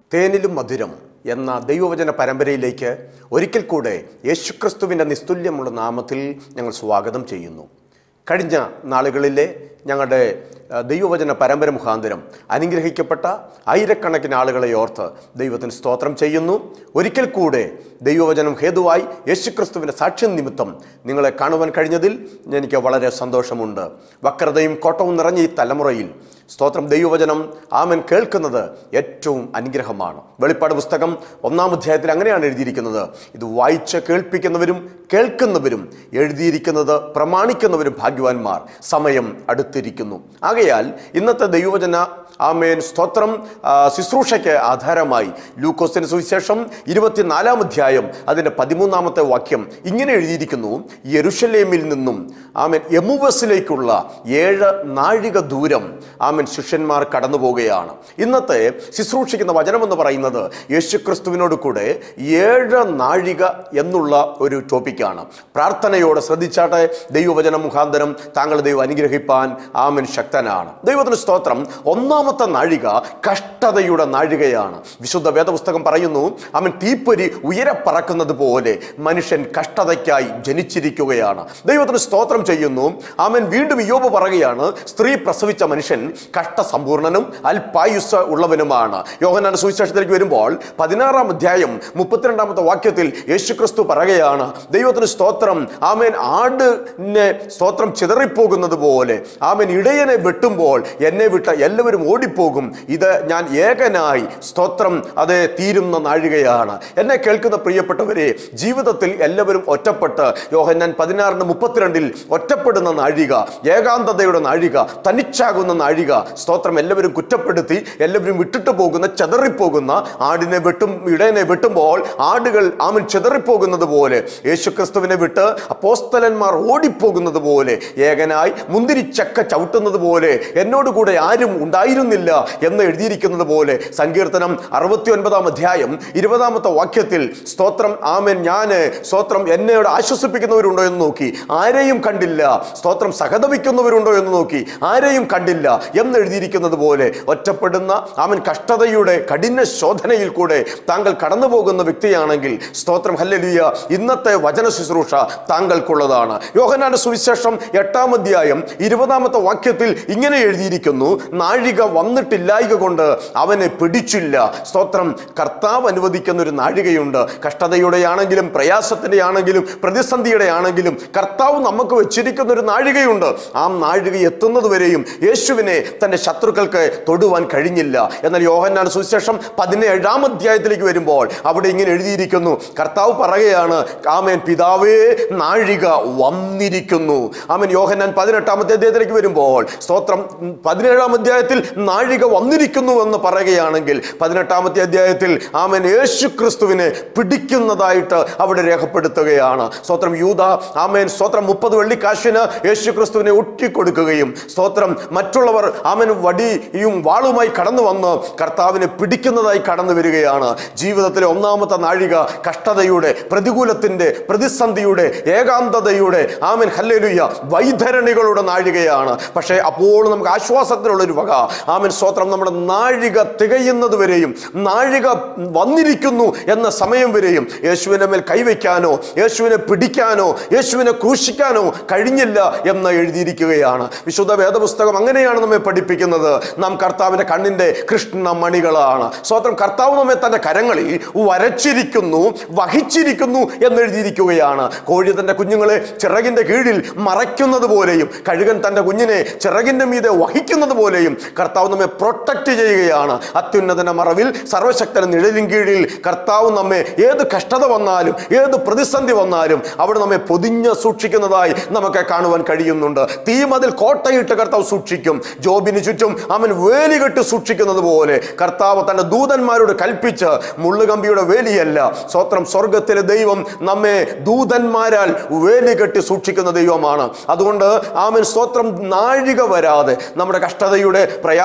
തേനിലും മധുരം എന്ന ദൈവവചന പരമ്പരയിലേക്ക് ഒരിക്കൽ കൂടെ യേശുക്രിസ്തുവിൻ്റെ നിസ്തുല്യമുള്ള നാമത്തിൽ ഞങ്ങൾ സ്വാഗതം ചെയ്യുന്നു കഴിഞ്ഞ നാളുകളിലെ ഞങ്ങളുടെ ആ, ദൈവവചന പരമ്പര മുഖാന്തരം അനുഗ്രഹിക്കപ്പെട്ട ആയിരക്കണക്കിന് ആളുകളെ ഓർത്ത് ദൈവത്തിന് സ്തോത്രം ചെയ്യുന്നു ഒരിക്കൽ കൂടെ ദൈവവചനം ഹേതുവായി യേശുക്രിസ്തുവിൻ്റെ സാക്ഷ്യം നിമിത്തം നിങ്ങളെ കാണുവാൻ കഴിഞ്ഞതിൽ എനിക്ക് വളരെ സന്തോഷമുണ്ട് വക്രതയും കോട്ടവും നിറഞ്ഞ ഈ തലമുറയിൽ സ്തോത്രം ദൈവവചനം ആമൻ കേൾക്കുന്നത് ഏറ്റവും അനുഗ്രഹമാണ് വെളിപ്പാട് പുസ്തകം ഒന്നാം അധ്യായത്തിൽ അങ്ങനെയാണ് എഴുതിയിരിക്കുന്നത് ഇത് വായിച്ച് കേൾപ്പിക്കുന്നവരും കേൾക്കുന്നവരും എഴുതിയിരിക്കുന്നത് പ്രമാണിക്കുന്നവരും ഭാഗ്യവാന്മാർ സമയം അടുത്തിരിക്കുന്നു ആകയാൽ ഇന്നത്തെ ദൈവവചന ആമേൻ സ്തോത്രം ആ, ശുശ്രൂഷയ്ക്ക് ആധാരമായി ലൂക്കോസിന് സുവിശേഷം ഇരുപത്തിനാലാം അധ്യായം അതിൻ്റെ പതിമൂന്നാമത്തെ വാക്യം ഇങ്ങനെ എഴുതിയിരിക്കുന്നു യെരുഷലേമിൽ നിന്നും ആമേൻ എമുവസിലേക്കുള്ള ഏഴ് നാഴിക ദൂരം ആമൻ ശിഷ്യന്മാർ കടന്നു പോവുകയാണ് ഇന്നത്തെ ശുശ്രൂഷിക്കുന്ന വചനമെന്ന് പറയുന്നത് യേശുക്രിസ്തുവിനോട് കൂടെ ഏഴ് നാഴിക എന്നുള്ള ഒരു ടോപ്പിക്കാണ് പ്രാർത്ഥനയോടെ ശ്രദ്ധിച്ചാട്ടെ ദൈവവചന മുഖാന്തരം താങ്കൾ ദൈവം അനുഗ്രഹിപ്പാൻ ആമൻ ശക്തനാണ് ദൈവത്തിന് സ്തോത്രം ഒന്നാമത്തെ നാഴിക കഷ്ടതയുടെ നാഴികയാണ് വിശുദ്ധ വേദപുസ്തകം പറയുന്നു അവൻ തീപ്പൊരി ഉയരെ പറക്കുന്നത് പോലെ മനുഷ്യൻ കഷ്ടതയ്ക്കായി ജനിച്ചിരിക്കുകയാണ് ദൈവത്തിന് സ്തോത്രം ചെയ്യുന്നു അവൻ വീണ്ടും യോബ് പറയുകയാണ് സ്ത്രീ പ്രസവിച്ച മനുഷ്യൻ കഷ്ടസമ്പൂർണനും അല്പായുസ് ഉള്ളവനുമാണ് യോഹനാന സുവിശേഷത്തിലേക്ക് വരുമ്പോൾ പതിനാറാം അധ്യായം മുപ്പത്തിരണ്ടാമത്തെ വാക്യത്തിൽ യേശുക്രിസ്തു പറയുകയാണ് ദൈവത്തിന് സ്തോത്രം ആമേൻ ആടിനെ സ്തോത്രം ചിതറിപ്പോകുന്നത് പോലെ ആമേൻ ഇടയനെ വെട്ടുമ്പോൾ എന്നെ വിട്ട എല്ലാവരും ഓടിപ്പോകും ഇത് ഞാൻ ഏകനായി സ്തോത്രം അത് തീരുന്ന നാഴികയാണ് എന്നെ കേൾക്കുന്ന പ്രിയപ്പെട്ടവരെ ജീവിതത്തിൽ എല്ലാവരും ഒറ്റപ്പെട്ട് യോഹന്നാൻ പതിനാറിന് മുപ്പത്തിരണ്ടിൽ ഒറ്റപ്പെടുന്ന നാഴിക ഏകാന്തതയുടെ നാഴിക തനിച്ചാകുന്ന നാഴിക സ്തോത്രം എല്ലാവരും കുറ്റപ്പെടുത്തി എല്ലാവരും വിട്ടിട്ട് പോകുന്ന ചെതറിപ്പോകുന്ന ആടിനെ വെട്ടും ഇടയനെ വെട്ടുമ്പോൾ ആടുകൾ ആമൻ ചെതറിപ്പോകുന്നത് പോലെ യേശുക്രിസ്തുവിനെ വിട്ട് അപ്പോസ്തലന്മാർ ഓടിപ്പോകുന്നത് പോലെ ഏകനായി മുന്തിരിച്ചക്ക ചവിട്ടുന്നത് പോലെ എന്നോട് കൂടെ ആരും ഉണ്ടായിരുന്നില്ല എന്ന് എഴുതിയിരിക്കുന്നത് പോലെ സങ്കീർത്തനം അറുപത്തി ഒൻപതാം അധ്യായം ഇരുപതാമത്തെ വാക്യത്തിൽ സ്തോത്രം ആമൻ ഞാന് സ്തോത്രം എന്നോട് ആശ്വസിപ്പിക്കുന്നവരുണ്ടോ എന്ന് നോക്കി ആരെയും കണ്ടില്ല സ്തോത്രം സഹതപിക്കുന്നവരുണ്ടോ എന്ന് നോക്കി ആരെയും കണ്ടില്ല എന്ന് എഴുതിയിരിക്കുന്നത് പോലെ ഒറ്റപ്പെടുന്ന അവൻ കഷ്ടതയുടെ കഠിന ശോധനയിൽ കൂടെ താങ്കൾ കടന്നു പോകുന്ന വ്യക്തിയാണെങ്കിൽ സ്തോത്രം ഹല്ലലിയ ഇന്നത്തെ വചന ശുശ്രൂഷ താങ്കൾക്കുള്ളതാണ് യോഹനാന്റെ സുവിശേഷം എട്ടാം അധ്യായം ഇരുപതാമത്തെ വാക്യത്തിൽ ഇങ്ങനെ എഴുതിയിരിക്കുന്നു നാഴിക വന്നിട്ടില്ലായക കൊണ്ട് അവനെ പിടിച്ചില്ല സ്തോത്രം കർത്താവ് അനുവദിക്കുന്ന ഒരു നാഴികയുണ്ട് കഷ്ടതയുടെ ആണെങ്കിലും പ്രയാസത്തിന്റെ ആണെങ്കിലും പ്രതിസന്ധിയുടെ ആണെങ്കിലും കർത്താവ് നമുക്ക് വെച്ചിരിക്കുന്ന ഒരു നാഴികയുണ്ട് ആ നാഴിക എത്തുന്നത് വരെയും യേശുവിനെ തന്റെ ശത്രുക്കൾക്ക് തൊടുവാൻ കഴിഞ്ഞില്ല എന്നാൽ യോഹന്നാൻ സുവിശേഷം പതിനേഴാം അധ്യായത്തിലേക്ക് വരുമ്പോൾ അവിടെ ഇങ്ങനെ എഴുതിയിരിക്കുന്നു കർത്താവ് പറയുകയാണ് ആമേൻ പിതാവേ നാഴിക വന്നിരിക്കുന്നു ആമേൻ യോഹന്നാൻ പതിനെട്ടാമത്തെ അധ്യായത്തിലേക്ക് വരുമ്പോൾ സ്തോത്രം ഉം, പതിനേഴാം അധ്യായത്തിൽ നാഴിക വന്നിരിക്കുന്നു എന്ന് പറയുകയാണെങ്കിൽ പതിനെട്ടാമത്തെ അധ്യായത്തിൽ ആമേൻ യേശു ക്രിസ്തുവിനെ പിടിക്കുന്നതായിട്ട് അവിടെ രേഖപ്പെടുത്തുകയാണ് സ്തോത്രം യൂത ആമേൻ സ്തോത്രം മുപ്പത് വെള്ളിക്കാശിന് യേശു ക്രിസ്തുവിനെ ഒറ്റിക്കൊടുക്കുകയും സ്തോത്രം മറ്റുള്ളവർ ആമൻ വടിയും വാളുമായി കടന്നു വന്ന് കർത്താവിനെ പിടിക്കുന്നതായി കടന്നു വരികയാണ് ജീവിതത്തിലെ ഒന്നാമത്തെ നാഴിക കഷ്ടതയുടെ പ്രതികൂലത്തിന്റെ പ്രതിസന്ധിയുടെ ഏകാന്തതയുടെ ആമൻ ഹല്ലേലൂയ വൈതരണികളുടെ നാഴികയാണ് പക്ഷേ അപ്പോൾ നമുക്ക് ആശ്വാസത്തിനുള്ള ഒരു വക ആമൻ സ്തോത്രം നമ്മുടെ നാഴിക തികയുന്നത് വരെയും നാഴിക വന്നിരിക്കുന്നു എന്ന സമയം വരെയും യേശുവിൻ്റെ മേൽ കൈവയ്ക്കാനോ യേശുവിനെ പിടിക്കാനോ യേശുവിനെ ക്രൂശിക്കാനോ കഴിഞ്ഞില്ല എന്ന് എഴുതിയിരിക്കുകയാണ് വിശുദ്ധ വേദപുസ്തകം അങ്ങനെയാണ് നമ്മെ പഠിപ്പിക്കുന്നത് നാം കർത്താവിൻ്റെ കണ്ണിൻ്റെ കൃഷ്ണമണികളാണ് സ്വതന്ത്രം കർത്താവ് നമ്മെ തൻ്റെ കരങ്ങളിൽ വരച്ചിരിക്കുന്നു വഹിച്ചിരിക്കുന്നു എന്ന് എഴുതിയിരിക്കുകയാണ് കോഴി തൻ്റെ കുഞ്ഞുങ്ങളെ ചിറകിൻ്റെ കീഴിൽ മറയ്ക്കുന്നത് പോലെയും കഴുകൻ തൻ്റെ കുഞ്ഞിനെ ചിറകിൻ്റെ മീതെ വഹിക്കുന്നത് പോലെയും കർത്താവ് നമ്മെ പ്രൊട്ടക്റ്റ് ചെയ്യുകയാണ് അത്യുന്നതന മറവിൽ സർവശക്തന നിഴലിൻ കീഴിൽ കർത്താവ് നമ്മെ ഏത് കഷ്ടത വന്നാലും ഏത് പ്രതിസന്ധി വന്നാലും അവിടെ നമ്മെ പൊതിഞ്ഞ് സൂക്ഷിക്കുന്നതായി നമുക്ക് കാണുവാൻ കഴിയുന്നുണ്ട് തീമതിൽ കോട്ടയിട്ട് കർത്താവ് സൂക്ഷിക്കും ജോബിന് ചുറ്റും അവൻ വേലി കെട്ടി സൂക്ഷിക്കുന്നത് പോലെ കർത്താവ് തന്റെ ദൂതന്മാരോട് കൽപ്പിച്ച് മുള്ളുകമ്പിയുടെ വേലിയല്ല സ്വത്രം സ്വർഗത്തിലെ ദൈവം നമ്മെ ദൂതന്മാരാൽ വേലി കെട്ടി സൂക്ഷിക്കുന്ന ദൈവമാണ് അതുകൊണ്ട് ആമൻ സ്വത്രം നാഴിക വരാതെ നമ്മുടെ കഷ്ടതയുടെ പ്രയാ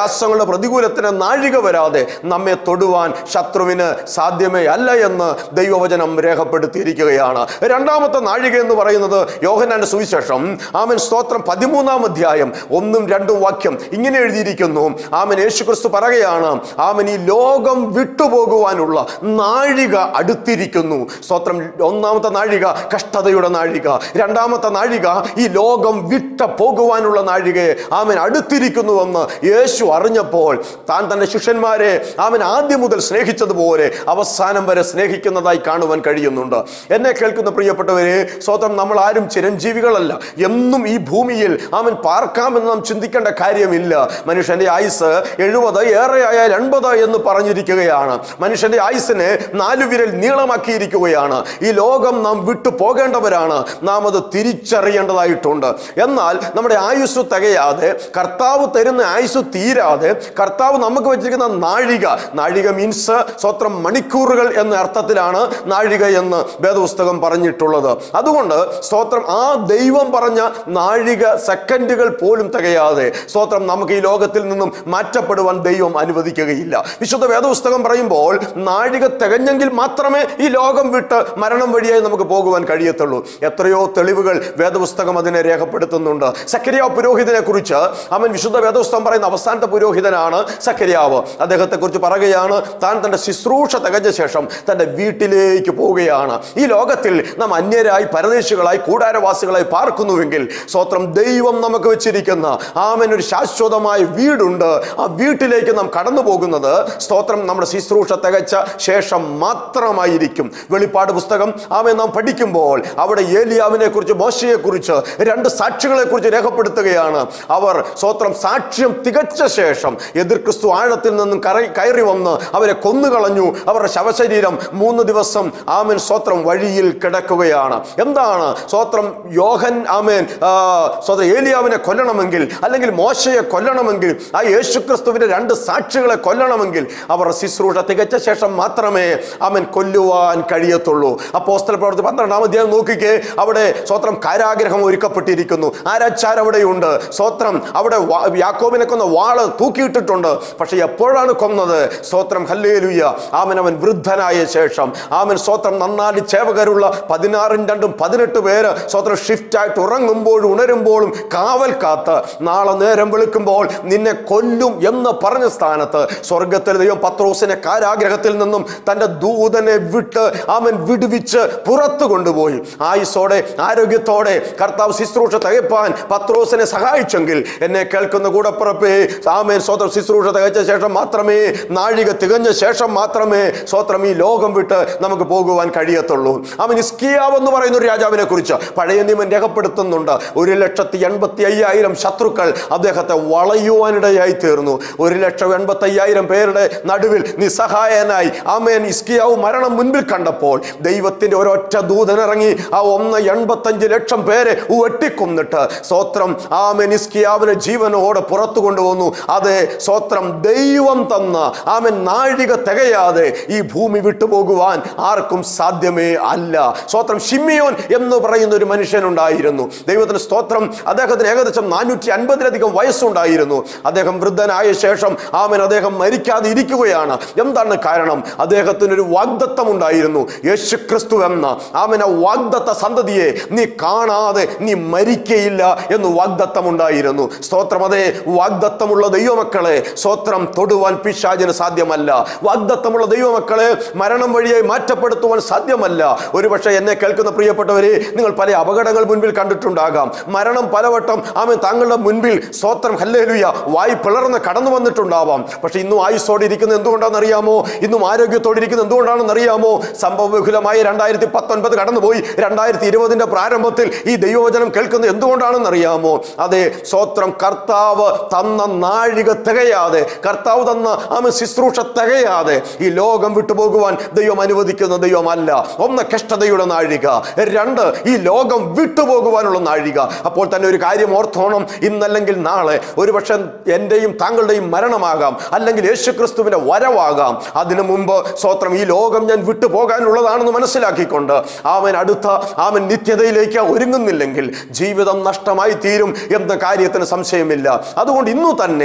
പ്രയാസങ്ങളുടെ പ്രതികൂലത്തിന് നാഴിക വരാതെ നമ്മെ തൊടുവാൻ ശത്രുവിന് സാധ്യമേ അല്ല എന്ന് ദൈവവചനം രേഖപ്പെടുത്തിയിരിക്കുകയാണ് രണ്ടാമത്തെ നാഴിക എന്ന് പറയുന്നത് യോഹനാന്റെ സുവിശേഷം ആമൻ സ്തോത്രം പതിമൂന്നാം അധ്യായം ഒന്നും രണ്ടും വാക്യം ഇങ്ങനെ എഴുതിയിരിക്കുന്നു ആമൻ യേശുക്രിസ്തു പറയുകയാണ് ആമൻ ഈ ലോകം വിട്ടുപോകുവാനുള്ള നാഴിക അടുത്തിരിക്കുന്നു സ്തോത്രം ഒന്നാമത്തെ നാഴിക കഷ്ടതയുടെ നാഴിക രണ്ടാമത്തെ നാഴിക ഈ ലോകം വിട്ട പോകുവാനുള്ള നാഴികയെ ആമൻ അടുത്തിരിക്കുന്നുവെന്ന് യേശു അറിഞ്ഞപ്പോൾ താൻ തന്റെ ശിഷ്യന്മാരെ ആമൻ ആദ്യം മുതൽ സ്നേഹിച്ചതുപോലെ അവസാനം വരെ സ്നേഹിക്കുന്നതായി കാണുവാൻ കഴിയുന്നുണ്ട് എന്നെ കേൾക്കുന്ന പ്രിയപ്പെട്ടവരെ സ്വതം നമ്മൾ ആരും ചിരഞ്ജീവികളല്ല എന്നും ഈ ഭൂമിയിൽ അവൻ പാർക്കാമെന്ന് നാം ചിന്തിക്കേണ്ട കാര്യമില്ല മനുഷ്യന്റെ ആയുസ് എഴുപത് ഏറെയായാൽ എൺപത് എന്ന് പറഞ്ഞിരിക്കുകയാണ് മനുഷ്യന്റെ ആയുസിനെ നാലു വിരൽ നീളമാക്കിയിരിക്കുകയാണ് ഈ ലോകം നാം വിട്ടു പോകേണ്ടവരാണ് നാം അത് തിരിച്ചറിയേണ്ടതായിട്ടുണ്ട് എന്നാൽ നമ്മുടെ ആയുസ് തികയാതെ കർത്താവ് തരുന്ന ആയുസ് തീരാതെ കർത്താവ് നമുക്ക് വെച്ചിരിക്കുന്ന നാഴിക നാഴിക മീൻസ് സ്വത്രം മണിക്കൂറുകൾ എന്ന അർത്ഥത്തിലാണ് നാഴിക എന്ന് വേദപുസ്തകം പറഞ്ഞിട്ടുള്ളത് അതുകൊണ്ട് സ്തോത്രം ആ ദൈവം പറഞ്ഞ നാഴിക സെക്കൻഡുകൾ പോലും തികയാതെ സ്തോത്രം നമുക്ക് ഈ ലോകത്തിൽ നിന്നും മാറ്റപ്പെടുവാൻ ദൈവം അനുവദിക്കുകയില്ല വിശുദ്ധ വേദപുസ്തകം പറയുമ്പോൾ നാഴിക തികഞ്ഞെങ്കിൽ മാത്രമേ ഈ ലോകം വിട്ട് മരണം വഴിയായി നമുക്ക് പോകുവാൻ കഴിയത്തുള്ളൂ എത്രയോ തെളിവുകൾ വേദപുസ്തകം അതിനെ രേഖപ്പെടുത്തുന്നുണ്ട് സക്കരിയാവ് പുരോഹിതനെ കുറിച്ച് അവൻ വിശുദ്ധ വേദപുസ്തകം പറയുന്ന അവസാനത്തെ പുരോഹിതനാണ് സക്കരിയാവ് അദ്ദേഹത്തെ കുറിച്ച് പറയുകയാണ് താൻ തന്റെ ശുശ്രൂഷ തികഞ്ഞ ശേഷം തന്റെ വീട്ടിലേക്ക് പോവുകയാണ് ഈ ലോകത്തിൽ നാം അന്യരായി പരദേശികളായി കൂടാരവാസികളായി പാർക്കുന്നുവെങ്കിൽ സ്വത്രം ദൈവം നമുക്ക് വെച്ചിരിക്കുന്ന ആമൻ ഒരു ശാശ്വതമായ വീടുണ്ട് ആ വീട്ടിലേക്ക് നാം കടന്നു പോകുന്നത് സ്തോത്രം നമ്മുടെ ശുശ്രൂഷ തികച്ച ശേഷം മാത്രമായിരിക്കും വെളിപ്പാട് പുസ്തകം ആമൻ നാം പഠിക്കുമ്പോൾ അവിടെ ഏലിയാവിനെ കുറിച്ച് മോശയെ കുറിച്ച് രണ്ട് സാക്ഷികളെ കുറിച്ച് രേഖപ്പെടുത്തുകയാണ് അവർ സ്വത്രം സാക്ഷ്യം തികച്ച ശേഷം എതിർ ക്രിസ്തു ആഴത്തിൽ നിന്നും കറ- കയറി വന്ന് അവരെ കൊന്നുകളഞ്ഞു അവരുടെ ശവശരീരം മൂന്ന് ദിവസം ആമൻ സ്വത്രം വഴിയിൽ കിടക്കുകയാണ് എന്താണ് സ്വത്രം യോഹൻ ആമേൻ ആ, സ്വത്രം ഏലിയാവിനെ കൊല്ലണമെങ്കിൽ അല്ലെങ്കിൽ മോശയെ കൊല്ലണമെങ്കിൽ ആ യേശുക്രിസ്തുവിന്റെ രണ്ട് സാക്ഷികളെ കൊല്ലണമെങ്കിൽ അവർ ശുശ്രൂഷ തികച്ച ശേഷം മാത്രമേ അവൻ കൊല്ലുവാൻ കഴിയത്തുള്ളൂ അപ്പോസ്തല പ്രവർത്തി പന്ത്രണ്ടാം അധ്യായം നോക്കിക്കേ അവിടെ സ്വത്രം കാരാഗ്രഹം ഒരുക്കപ്പെട്ടിരിക്കുന്നു ആരാച്ചാർ അവിടെയുണ്ട് സ്വത്രം അവിടെ വാ- യാക്കോബിനെ കൊന്ന വാള് തൂക്കിയിട്ടിട്ടുണ്ട് പക്ഷെ എപ്പോഴാണ് കൊന്നത് സ്വത്രം ഹല്ലേലുയ്യ ആമൻ അവൻ വൃദ്ധനായ ശേഷം ആമൻ സ്വത്രം നന്നാലി ചേവകരുള്ള പതിനാറും രണ്ടും പതിനെട്ട് പേര് സ്വത്രം ഷിഫ്റ്റ് ആയിട്ട് ഉറങ്ങുമ്പോഴും ഉണരുമ്പോഴും കാവൽ കാത്ത് നാളെ നേരം വെളുക്കുമ്പോൾ നിന്നെ കൊല്ലും എന്ന് പറഞ്ഞ സ്ഥാനത്ത് സ്വർഗത്തിൽ ദൈവം പത്രോസിനെ കാരാഗ്രഹത്തിൽ നിന്നും തന്റെ ദൂതനെ വിട്ട് അവൻ വിടുവിച്ച് പുറത്തു കൊണ്ടുപോയി ആയുസോടെ ആരോഗ്യത്തോടെ കർത്താവ് ശുശ്രൂഷ തികപ്പാൻ പത്രോസിനെ സഹായിച്ചെങ്കിൽ എന്നെ കേൾക്കുന്ന കൂടപ്പുറപ്പേ ആമേൻ സ്വതം ശുശ്രൂഷ തികച്ച ശേഷം മാത്രമേ നാഴിക തികഞ്ഞ ശേഷം മാത്രമേ സ്വത്രം ഈ ലോകം വിട്ട് നമുക്ക് പോകുവാൻ കഴിയത്തുള്ളൂ അവൻ ഇസ്കിയാവ് എന്ന് പറയുന്ന ഒരു രാജാവിനെ കുറിച്ച് പഴയ നിയമം രേഖപ്പെടുത്തുന്നുണ്ട് ഒരു ലക്ഷത്തി എൺപത്തി അയ്യായിരം ശത്രുക്കൾ അദ്ദേഹത്തെ വളയുവാനിടയായി തീർന്നു ഒരു ലക്ഷം എൺപത്തി അയ്യായിരം പേരുടെ നടുവിൽ നിസ്സഹായനായി ആമേൻ ഇസ്കിയാവ് മരണം മുൻപിൽ കണ്ടപ്പോൾ ദൈവത്തിന്റെ ഒരൊറ്റ ദൂതനിറങ്ങി ആ ഒന്ന് എൺപത്തഞ്ച് ലക്ഷം പേരെ വെട്ടിക്കൊന്നിട്ട് സ്വത്രം ആമേൻ ഇസ്കിയാവിനെ ജീവനോടെ പുറത്തു കൊണ്ടുവന്നു അതെ സ്വത്രം ദൈവം തന്ന ആമൻ നാഴിക തികയാതെ ഈ ഭൂമി വിട്ടുപോകുവാൻ ആർക്കും സാധ്യമേ അല്ല സ്വത്രം ഷിമിയോൻ എന്ന് പറയുന്ന ഒരു മനുഷ്യനുണ്ടായിരുന്നു ദൈവത്തിന് സ്തോത്രം അദ്ദേഹത്തിന് ഏകദേശം നാനൂറ്റി അൻപതിലധികം വയസ്സുണ്ടായിരുന്നു അദ്ദേഹം വൃദ്ധനായ ശേഷം ആമൻ അദ്ദേഹം മരിക്കാതെ ഇരിക്കുകയാണ് എന്താണ് കാരണം അദ്ദേഹത്തിന് ഒരു വാഗ്ദത്തം ഉണ്ടായിരുന്നു യേശു ക്രിസ്തു എന്ന ആമൻ ആ വാഗ്ദത്ത സന്തതിയെ നീ കാണാതെ നീ മരിക്കയില്ല എന്ന് വാഗ്ദത്തം ഉണ്ടായിരുന്നു സ്തോത്രം അതെ വാഗ്ദത്തമുള്ള ദൈവമക്കളെ സ്തോത്രം തൊടുവാൻ പിശാചിന് സാധ്യമല്ല വാഗ്ദത്തമുള്ള ദൈവമക്കളെ മരണം വഴിയായി മാറ്റപ്പെടുത്തുവാൻ സാധ്യമല്ല ഒരുപക്ഷെ എന്നെ കേൾക്കുന്ന പ്രിയപ്പെട്ടവരെ നിങ്ങൾ പല അപകടങ്ങൾ മുൻപിൽ കണ്ടിട്ടുണ്ടാകാം മരണം പലവട്ടം ആമൻ താങ്കളുടെ മുൻപിൽ സ്തോത്രം ഹല്ലേലൂയ വായി പിളർന്ന് കടന്നു വന്നിട്ടുണ്ടാവാം പക്ഷെ ഇന്നും ആയുസ്സോടെ ഇരിക്കുന്നത് എന്തുകൊണ്ടാണെന്ന് അറിയാമോ ഇന്നും ആരോഗ്യത്തോടെ ഇരിക്കുന്നത് എന്തുകൊണ്ടാണെന്ന് അറിയാമോ സംഭവബഹുലമായ രണ്ടായിരത്തി പത്തൊൻപത് കടന്നുപോയി രണ്ടായിരത്തി ഇരുപതിന്റെ പ്രാരംഭത്തിൽ ഈ ദൈവവചനം കേൾക്കുന്നത് എന്തുകൊണ്ടാണെന്ന് അറിയാമോ അതെ സ്വത്രം കർത്താവ് തന്ന നാഴിക തികയാതെ കർത്താവ് തന്ന ആമ ശുശ്രൂഷ തികയാതെ ഈ ലോകം വിട്ടുപോകുവാൻ ദൈവം അനുവദിക്കുന്ന ദൈവമല്ല ഒന്ന് കഷ്ടതയുടെ നാഴിക രണ്ട് ഈ ലോകം വിട്ടുപോകുവാനുള്ള നാഴിക അപ്പോൾ തന്നെ ഒരു കാര്യം ഓർത്തോണം ഇന്നല്ലെങ്കിൽ നാളെ ഒരുപക്ഷെ എന്റെയും താങ്കളുടെയും മരണമാകാം അല്ലെങ്കിൽ യേശുക്രിസ്തുവിന്റെ വരവാകാം അതിനു മുമ്പ് സ്വത്രം ഈ ലോകം ഞാൻ വിട്ടുപോകാനുള്ളതാണെന്ന് മനസ്സിലാക്കിക്കൊണ്ട് ആമൻ അടുത്ത ആമൻ നിത്യതയിലേക്ക് ഒരുങ്ങുന്നില്ലെങ്കിൽ ജീവിതം നഷ്ടമായി തീരും എന്ന കാര്യത്തിന് സംശയമില്ല അതുകൊണ്ട് ഇന്നു തന്നെ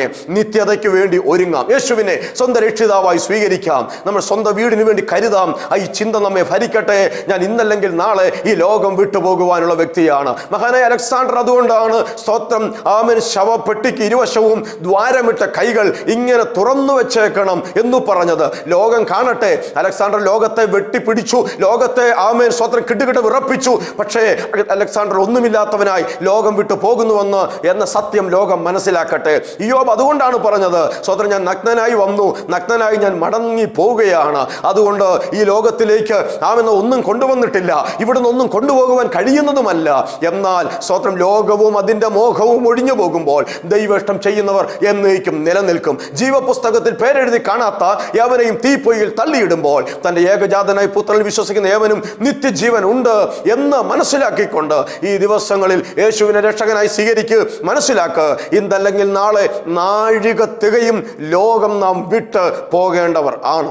നിത്യതയ്ക്ക് വേണ്ടി ഒരുങ്ങാം യേശുവിനെ സ്വന്തം രക്ഷിതാവായി സ്വീകരിക്കാം നമ്മൾ സ്വന്തം വീടിന് വേണ്ടി കരുതാം ആ ഈ ചിന്ത നമ്മെ ഭരിക്കട്ടെ ഞാൻ ഇന്നല്ലെങ്കിൽ നാളെ ഈ ലോകം വിട്ടുപോകുവാനുള്ള വ്യക്തിയാണ് മഹാനായ അലക്സാണ്ടർ അതുകൊണ്ടാണ് സ്തോത്രം ആമൻ ശവപ്പെട്ടിക്ക് ഇരുവശവും ദ്വാരമിട്ട കൈകൾ ഇങ്ങനെ തുറന്നു വെച്ചേക്കണം എന്ന് പറഞ്ഞത് ലോകം കാണട്ടെ അലക്സാണ്ടർ ലോകത്തെ വെട്ടിപ്പിടിച്ചു ലോകത്തെ ആമേൻ സ്വത്രം കിട്ടുകിട്ട് വിറപ്പിച്ചു പക്ഷേ അലക്സാണ്ടർ ഒന്നുമില്ലാത്തവനായി ലോകം വിട്ടു പോകുന്നുവെന്ന് എന്ന സത്യം ലോകം മനസ്സിലാക്കട്ടെ ഇയോബ് അതുകൊണ്ടാണ് പറഞ്ഞത് സ്വത്രം ഞാൻ നഗ്നനായി വന്നു നഗ്നനായി ഞാൻ മടങ്ങി പോവുകയാണ് അതുകൊണ്ട് ഈ ലോകത്തിലേക്ക് ആമെന്ന് ഒന്നും കൊണ്ടുവന്നിട്ടില്ല ഇവിടുന്ന് ഒന്നും കൊണ്ടുപോകുവാൻ കഴിയുന്നതുമല്ല എന്നാൽ സ്വത്രം ലോകവും അതിൻ്റെ മോഹവും ഒഴിഞ്ഞു പോകുമ്പോൾ ദൈവേഷ്ടം ചെയ്യുന്നവർ എന്നേക്കും നിലനിൽക്കും ജീവപുസ്തകത്തിൽ പേരെഴുതി കാണാത്ത യവനെയും തീപ്പൊയ്യിൽ തള്ളിയിടുമ്പോൾ തൻ്റെ ഏകജാതനായി പുത്രനിൽ വിശ്വസിക്കുന്ന ഏവനും നിത്യജീവൻ ഉണ്ട് എന്ന് മനസ്സിലാക്കിക്കൊണ്ട് ഈ ദിവസങ്ങളിൽ യേശുവിനെ രക്ഷകനായി സ്വീകരിക്കുക മനസ്സിലാക്കുക ഇന്നല്ലെങ്കിൽ നാളെ നാഴിക തികയും ലോകം നാം വിട്ട് പോകേണ്ടവർ ആണ്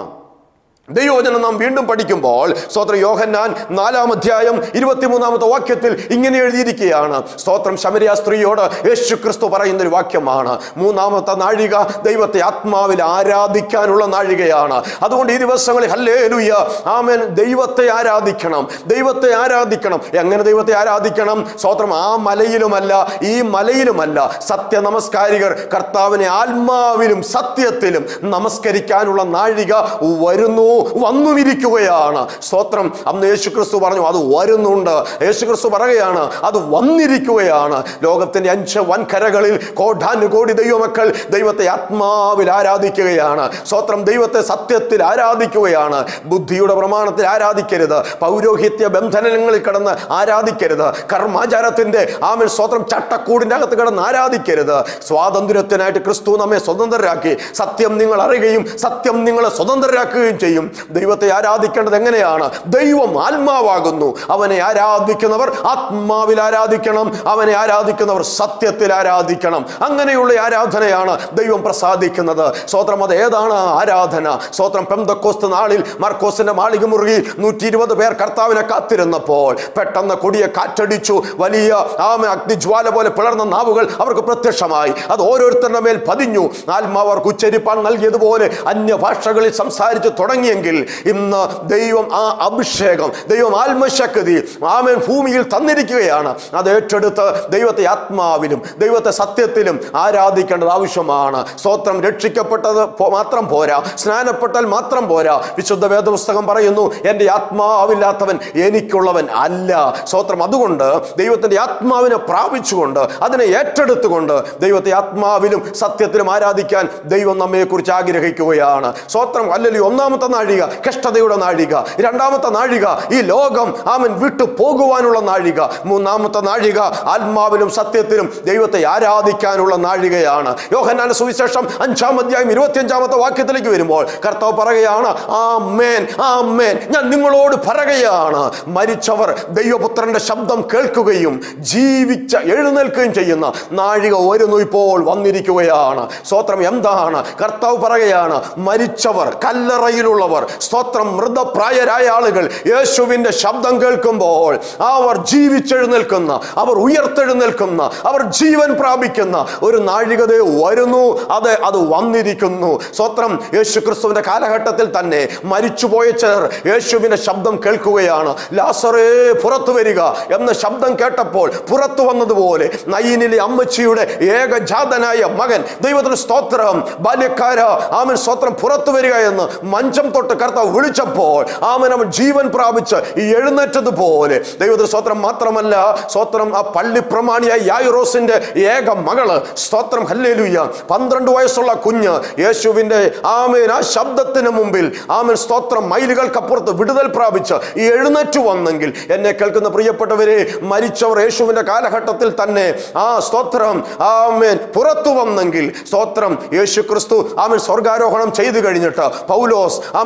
ദൈവവചനം നാം വീണ്ടും പഠിക്കുമ്പോൾ സ്തോത്ര യോഹന്നാൻ നാലാം അധ്യായം ഇരുപത്തിമൂന്നാമത്തെ വാക്യത്തിൽ ഇങ്ങനെ എഴുതിയിരിക്കുകയാണ് സ്തോത്രം ശമരിയ സ്ത്രീയോട് യേശു ക്രിസ്തു പറയുന്ന ഒരു വാക്യമാണ് മൂന്നാമത്തെ നാഴിക ദൈവത്തെ ആത്മാവിൽ ആരാധിക്കാനുള്ള നാഴികയാണ് അതുകൊണ്ട് ഈ ദിവസങ്ങളിൽ ഹല്ലേ ലുയ്യ ആമേൻ ദൈവത്തെ ആരാധിക്കണം ദൈവത്തെ ആരാധിക്കണം എങ്ങനെ ദൈവത്തെ ആരാധിക്കണം സ്തോത്രം ആ മലയിലുമല്ല ഈ മലയിലുമല്ല സത്യ നമസ്കാരികർ കർത്താവിനെ ആത്മാവിലും സത്യത്തിലും നമസ്കരിക്കാനുള്ള നാഴിക വരുന്നു വന്നുമിരിക്കുകയാണ് സ്തോത്രം അന്ന് യേശുക്രിസ്തു പറഞ്ഞു അത് വരുന്നുണ്ട് യേശുക്രിസ്തു പറയുകയാണ് അത് വന്നിരിക്കുകയാണ് ലോകത്തിന്റെ അഞ്ച് വൻകരകളിൽ കോടാനുകോടി ദൈവമക്കൾ ദൈവത്തെ ആത്മാവിൽ ആരാധിക്കുകയാണ് സ്തോത്രം ദൈവത്തെ സത്യത്തിൽ ആരാധിക്കുകയാണ് ബുദ്ധിയുടെ പ്രമാണത്തിൽ ആരാധിക്കരുത് പൗരോഹിത്യ ബന്ധനങ്ങളിൽ കിടന്ന് ആരാധിക്കരുത് കർമാചാരത്തിന്റെ ആമൻ സ്തോത്രം ചട്ടക്കൂടിന്റെ അകത്ത് കിടന്ന് ആരാധിക്കരുത് സ്വാതന്ത്ര്യത്തിനായിട്ട് ക്രിസ്തു നമ്മെ സ്വതന്ത്രരാക്കി സത്യം നിങ്ങൾ അറിയുകയും സത്യം നിങ്ങളെ സ്വതന്ത്രരാക്കുകയും ചെയ്യും ദൈവത്തെ ആരാധിക്കേണ്ടത് എങ്ങനെയാണ് ദൈവം ആത്മാവാകുന്നു അവനെ ആരാധിക്കുന്നവർ ആത്മാവിൽ ആരാധിക്കണം അവനെ ആരാധിക്കുന്നവർ സത്യത്തിൽ ആരാധിക്കണം അങ്ങനെയുള്ള ആരാധനയാണ് ദൈവം പ്രസാദിക്കുന്നത് സ്വത്രം അത് ഏതാണ് ആ ആരാധന സ്വത്രം പെന്തക്കോസ്ത് നാളിൽ മർക്കോസിന്റെ മാളിക മുറുകി നൂറ്റി ഇരുപത് പേർ കർത്താവിനെ കാത്തിരുന്നപ്പോൾ പെട്ടെന്ന് കൊടിയ കാറ്റടിച്ചു വലിയ ആമ അഗ്നിജ്വാല പോലെ പിളർന്ന നാവുകൾ അവർക്ക് പ്രത്യക്ഷമായി അത് ഓരോരുത്തരുടെ മേൽ പതിഞ്ഞു ആത്മാവ് അവർക്ക് ഉച്ചരിപ്പാൻ നൽകിയതുപോലെ അന്യഭാഷകളിൽ സംസാരിച്ച് തുടങ്ങിയെങ്കിൽ ഇന്ന് ദൈവം ആ അഭിഷേകം ദൈവം ആത്മശക്തി ആമേൻ ഭൂമിയിൽ തന്നിരിക്കുകയാണ് അത് ഏറ്റെടുത്ത് ദൈവത്തെ ആത്മാവിലും ദൈവത്തെ സത്യത്തിലും ആരാധിക്കേണ്ടത് ആവശ്യമാണ് സ്വത്രം രക്ഷിക്കപ്പെട്ടത് പോ- മാത്രം പോരാ സ്നാനപ്പെട്ടാൽ മാത്രം പോരാ വിശുദ്ധ വേദപുസ്തകം പറയുന്നു എൻ്റെ ആത്മാവില്ലാത്തവൻ എനിക്കുള്ളവൻ അല്ല സ്വത്രം അതുകൊണ്ട് ദൈവത്തിൻ്റെ ആത്മാവിനെ പ്രാപിച്ചുകൊണ്ട് അതിനെ ഏറ്റെടുത്തുകൊണ്ട് ദൈവത്തെ ആത്മാവിലും സത്യത്തിലും ആരാധിക്കാൻ ദൈവം നമ്മെക്കുറിച്ച് ആഗ്രഹിക്കുകയാണ് സ്വത്രം അല്ലെങ്കിൽ ഒന്നാമത്തെ നാഴിക കഷ്ടതയുടെ നാഴിക രണ്ടാമത്തെ നാഴിക ഈ ലോകം ആമൻ വിട്ടു പോകുവാനുള്ള നാഴിക മൂന്നാമത്തെ നാഴിക ആത്മാവിലും സത്യത്തിലും ദൈവത്തെ ആരാധിക്കാനുള്ള നാഴികയാണ് യോഹന്നാന സുവിശേഷം അഞ്ചാം അധ്യായം ഇരുപത്തിയഞ്ചാമത്തെ വാക്യത്തിലേക്ക് വരുമ്പോൾ കർത്താവ് പറയുകയാണ് ആ മേൻ ആ മേൻ ഞാൻ നിങ്ങളോട് പറയുകയാണ് മരിച്ചവർ ദൈവപുത്രന്റെ ശബ്ദം കേൾക്കുകയും ജീവിച്ച എഴുന്നേൽക്കുകയും ചെയ്യുന്ന നാഴിക വരുന്നു ഇപ്പോൾ വന്നിരിക്കുകയാണ് സ്തോത്രം എന്താണ് കർത്താവ് പറയുകയാണ് മരിച്ചവർ കല്ലറയിലുള്ളവർ സ്തോത്രം മൃതപ്രായരായ ആളുകൾ യേശുവിന്റെ ശബ്ദം കേൾക്കുമ്പോൾ അവർ ജീവിച്ചെഴുന്നേൽക്കുന്ന അവർ ഉയർത്തെഴുന്നേൽക്കുന്ന അവർ ജീവൻ പ്രാപിക്കുന്ന ഒരു നാഴികതയെ വരുന്നു അത് അത് വന്നിരിക്കുന്നു സ്വത്രം യേശു ക്രിസ്തുവിന്റെ കാലഘട്ടത്തിൽ തന്നെ മരിച്ചുപോയ ചിലർ യേശുവിന്റെ ശബ്ദം കേൾക്കുകയാണ് ലാസറേ പുറത്തു വരിക എന്ന ശബ്ദം കേട്ടപ്പോൾ പുറത്തു വന്നതുപോലെ നയ്യനിലെ അമ്മച്ചിയുടെ ഏകജാതനായ മകൻ ദൈവത്തിന് സ്തോത്രം ബാല്യക്കാര ആമൻ സ്തോത്രം പുറത്തു വരിക എന്ന് മഞ്ചം തൊട്ട് കർത്താവ് വിളിച്ചപ്പോൾ ആമൻ അവൻ ജീവൻ പ്രാപിച്ച് ഈ എഴുന്നേറ്റതുപോലെ ദൈവത്തിന് സ്തോത്രം മാത്രമല്ല സ്തോത്രം ആ പള്ളി പ്രമാണിയായ യായുറോസിന്റെ ഏക മകള് സ്തോത്രം ഹല്ലേലൂയ പന്ത്രണ്ട് വയസ്സുള്ള കുഞ്ഞ് യേശുവിന്റെ ആമേൻ ആ ശബ്ദത്തിന് മുമ്പിൽ ആമൻ സ്തോത്രം മൈലുകൾക്കപ്പുറത്ത് വിടുതൽ പ്രാപിച്ച് ഈ എഴുന്നേറ്റു വന്നെങ്കിൽ എന്നെ കേൾക്കുന്ന പ്രിയപ്പെട്ടവരെ മരിച്ചവർ യേശുവിന്റെ കാലഘട്ടത്തിൽ തന്നെ ആ സ്തോത്രം ആമേൻ പുറത്തു വന്നെങ്കിൽ സ്തോത്രം യേശു ക്രിസ്തു ആമൻ സ്വർഗാരോഹണം ചെയ്തു കഴിഞ്ഞിട്ട് പൗലോസ് ആമൻ